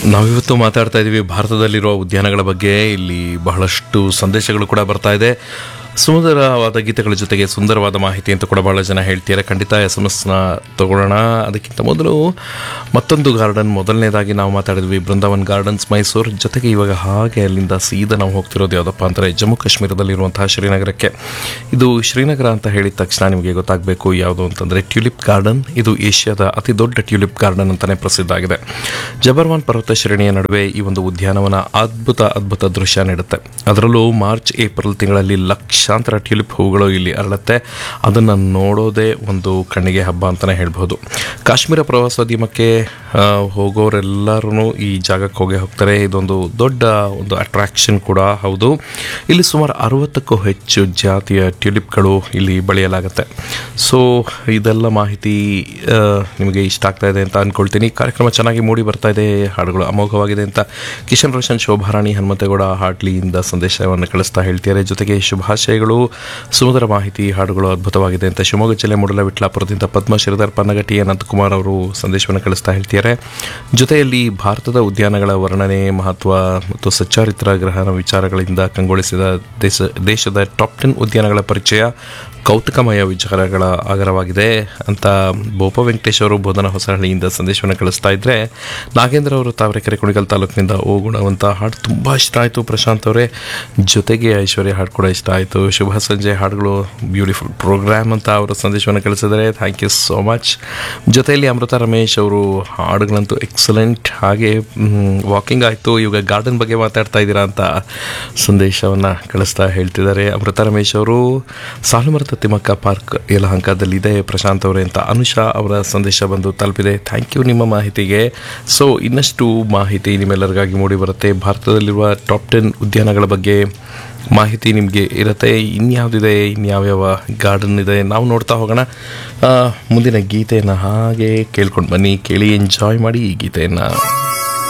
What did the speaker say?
ನಾವಿವತ್ತು ಮಾತಾಡ್ತಾ ಇದ್ದೀವಿ ಭಾರತದಲ್ಲಿರುವ ಉದ್ಯಾನಗಳ ಬಗ್ಗೆ ಇಲ್ಲಿ ಬಹಳಷ್ಟು ಸಂದೇಶಗಳು ಕೂಡ ಬರ್ತಾ ಇದೆ ಸುಂದರವಾದ ಗೀತೆಗಳ ಜೊತೆಗೆ ಸುಂದರವಾದ ಮಾಹಿತಿ ಅಂತ ಕೂಡ ಬಹಳ ಜನ ಹೇಳ್ತಿದ್ದಾರೆ ಖಂಡಿತ ಎಸ್ ಎಮ್ ಎಸ್ನ ತಗೊಳ್ಳೋಣ ಅದಕ್ಕಿಂತ ಮೊದಲು ಮತ್ತೊಂದು ಗಾರ್ಡನ್ ಮೊದಲನೇದಾಗಿ ನಾವು ಮಾತಾಡಿದ್ವಿ ಬೃಂದಾವನ್ ಗಾರ್ಡನ್ಸ್ ಮೈಸೂರು ಜೊತೆಗೆ ಇವಾಗ ಹಾಗೆ ಅಲ್ಲಿಂದ ಸೀದಾ ನಾವು ಹೋಗ್ತಿರೋದು ಯಾವುದಪ್ಪ ಅಂದರೆ ಜಮ್ಮು ಕಾಶ್ಮೀರದಲ್ಲಿರುವಂತಹ ಶ್ರೀನಗರಕ್ಕೆ ಇದು ಶ್ರೀನಗರ ಅಂತ ಹೇಳಿದ ತಕ್ಷಣ ನಿಮಗೆ ಗೊತ್ತಾಗಬೇಕು ಯಾವುದು ಅಂತಂದರೆ ಟ್ಯೂಲಿಪ್ ಗಾರ್ಡನ್ ಇದು ಏಷ್ಯಾದ ಅತಿ ದೊಡ್ಡ ಟ್ಯೂಲಿಪ್ ಗಾರ್ಡನ್ ಅಂತಲೇ ಪ್ರಸಿದ್ಧ ಆಗಿದೆ ಜಬರ್ವಾನ್ ಪರ್ವತ ಶ್ರೇಣಿಯ ನಡುವೆ ಈ ಒಂದು ಉದ್ಯಾನವನ ಅದ್ಭುತ ಅದ್ಭುತ ದೃಶ್ಯ ನೀಡುತ್ತೆ ಅದರಲ್ಲೂ ಮಾರ್ಚ್ ಏಪ್ರಿಲ್ ತಿಂಗಳಲ್ಲಿ ಲಕ್ಷಾಂತರ ಟ್ಯೂಲಿಪ್ ಹೂಗಳು ಇಲ್ಲಿ ಅರಳುತ್ತೆ ಅದನ್ನು ನೋಡೋದೇ ಒಂದು ಕಣ್ಣಿಗೆ ಹಬ್ಬ ಅಂತಲೇ ಹೇಳ್ಬೋದು ಕಾಶ್ಮೀರ ಪ್ರವಾಸೋದ್ಯಮಕ್ಕೆ ಆ, ಹೋಗೋರೆಲ್ಲರೂ ಈ ಜಾಗಕ್ಕೆ ಹೋಗೇ ಹೋಗ್ತಾರೆ ಇದೊಂದು ದೊಡ್ಡ ಒಂದು ಅಟ್ರಾಕ್ಷನ್ ಕೂಡ ಹೌದು ಇಲ್ಲಿ ಸುಮಾರು ಅರವತ್ತಕ್ಕೂ ಹೆಚ್ಚು ಜಾತಿಯ ಟ್ಯೂಲಿಪ್ಗಳು ಇಲ್ಲಿ ಬೆಳೆಯಲಾಗುತ್ತೆ ಸೊ ಇದೆಲ್ಲ ಮಾಹಿತಿ ಆ, ನಿಮಗೆ ಇಷ್ಟ ಆಗ್ತಾ ಇದೆ ಅಂತ ಅಂದ್ಕೊಳ್ತೀನಿ ಕಾರ್ಯಕ್ರಮ ಚೆನ್ನಾಗಿ ಮೂಡಿ ಬರ್ತಾ ಇದೆ ಹಾಡುಗಳು ಅಮೋಘವಾಗಿದೆ ಅಂತ ಕಿಶನ್ ರೋಷನ್ ಶೋಭಾರಾಣಿ ಹನುಮಂತೇಗೌಡ ಹಾಟ್ಲಿಯಿಂದ ಸಂದೇಶವನ್ನು ಕಳಿಸ್ತಾ ಹೇಳ್ತಿದ್ದಾರೆ ಜೊತೆಗೆ ಶುಭಾಶಯಗಳು ಸುಮಧುರ ಮಾಹಿತಿ ಹಾಡುಗಳು ಅದ್ಭುತವಾಗಿದೆ ಅಂತ ಶಿವಮೊಗ್ಗ ಜಿಲ್ಲೆ ಮೂಡಲ ವಿಟ್ಲಾಪುರದಿಂದ ಪದ್ಮ ಶ್ರೀಧರ್ ಪನ್ನಗಟ್ಟಿ ಅನಂತಕುಮಾರ್ ಅವರು ಸಂದೇಶವನ್ನು ಕಳಿಸ್ತಾ ಹೇಳ್ತಿದ್ದಾರೆ ಜೊತೆಯಲ್ಲಿ ಭಾರತದ ಉದ್ಯಾನಗಳ ವರ್ಣನೆ ಮಹತ್ವ ಮತ್ತು ಸಚ್ಚಾರಿತ್ರ ಗ್ರಹಣ ವಿಚಾರಗಳಿಂದ ಕಂಗೊಳಿಸಿದ ದೇಶ ದೇಶದ ಟಾಪ್ ಟೆನ್ ಉದ್ಯಾನಗಳ ಪರಿಚಯ ಕೌತುಕಮಯ ವಿಚಾರಗಳ ಆಗರವಾಗಿದೆ ಅಂತ ಬೋಪ ವೆಂಕಟೇಶ್ ಅವರು ಬೋಧನ ಹೊಸಹಳ್ಳಿಯಿಂದ ಸಂದೇಶವನ್ನು ಕಳಿಸ್ತಾ ಇದ್ರೆ ನಾಗೇಂದ್ರ ಅವರು ತಾವರೆಕೆರೆ ಕುಣಿಗಲ್ ತಾಲೂಕಿನಿಂದ ಓ ಗುಣವಂತ ಹಾಡು ತುಂಬ ಇಷ್ಟ ಆಯಿತು ಪ್ರಶಾಂತ್ ಅವರೇ ಜೊತೆಗೆ ಐಶ್ವರ್ಯ ಹಾಡು ಕೂಡ ಇಷ್ಟ ಆಯಿತು ಶುಭ ಸಂಜೆ ಹಾಡುಗಳು ಬ್ಯೂಟಿಫುಲ್ ಪ್ರೋಗ್ರಾಮ್ ಅಂತ ಅವರು ಸಂದೇಶವನ್ನು ಕಳಿಸಿದ್ದಾರೆ ಥ್ಯಾಂಕ್ ಯು ಸೋ ಮಚ್ ಜೊತೆಯಲ್ಲಿ ಅಮೃತ ರಮೇಶ್ ಅವರು ಹಾಡುಗಳಂತೂ ಎಕ್ಸಲೆಂಟ್ ಹಾಗೆ ವಾಕಿಂಗ್ ಆಯಿತು ಇವಾಗ ಗಾರ್ಡನ್ ಬಗ್ಗೆ ಮಾತಾಡ್ತಾ ಇದ್ದೀರಾ ಅಂತ ಸಂದೇಶವನ್ನು ಕಳಿಸ್ತಾ ಹೇಳ್ತಿದ್ದಾರೆ ಅಮೃತ ರಮೇಶ್ ಅವರು ಸಾಲುಮರದ ತಿಮ್ಮಕ್ಕ ಪಾರ್ಕ್ ಯಲಹಂಕದಲ್ಲಿದೆ ಪ್ರಶಾಂತ್ ಅವರೇ ಅಂತ ಅನುಷಾ ಅವರ ಸಂದೇಶ ಬಂದು ತಲುಪಿದೆ ಥ್ಯಾಂಕ್ ಯು ನಿಮ್ಮ ಮಾಹಿತಿಗೆ ಸೊ ಇನ್ನಷ್ಟು ಮಾಹಿತಿ ನಿಮ್ಮೆಲ್ಲರಿಗಾಗಿ ಮೂಡಿ ಬರುತ್ತೆ ಭಾರತದಲ್ಲಿರುವ ಟಾಪ್ ಟೆನ್ ಉದ್ಯಾನಗಳ ಬಗ್ಗೆ ಮಾಹಿತಿ ನಿಮಗೆ ಇರುತ್ತೆ ಇನ್ಯಾವುದಿದೆ ಇನ್ಯಾವ್ಯಾವ ಗಾರ್ಡನ್ ಇದೆ ನಾವು ನೋಡ್ತಾ ಹೋಗೋಣ ಆ, ಮುಂದಿನ ಗೀತೆಯನ್ನು ಹಾಗೆ ಕೇಳ್ಕೊಂಡು ಬನ್ನಿ ಕೇಳಿ ಎಂಜಾಯ್ ಮಾಡಿ ಈ ಗೀತೆಯನ್ನು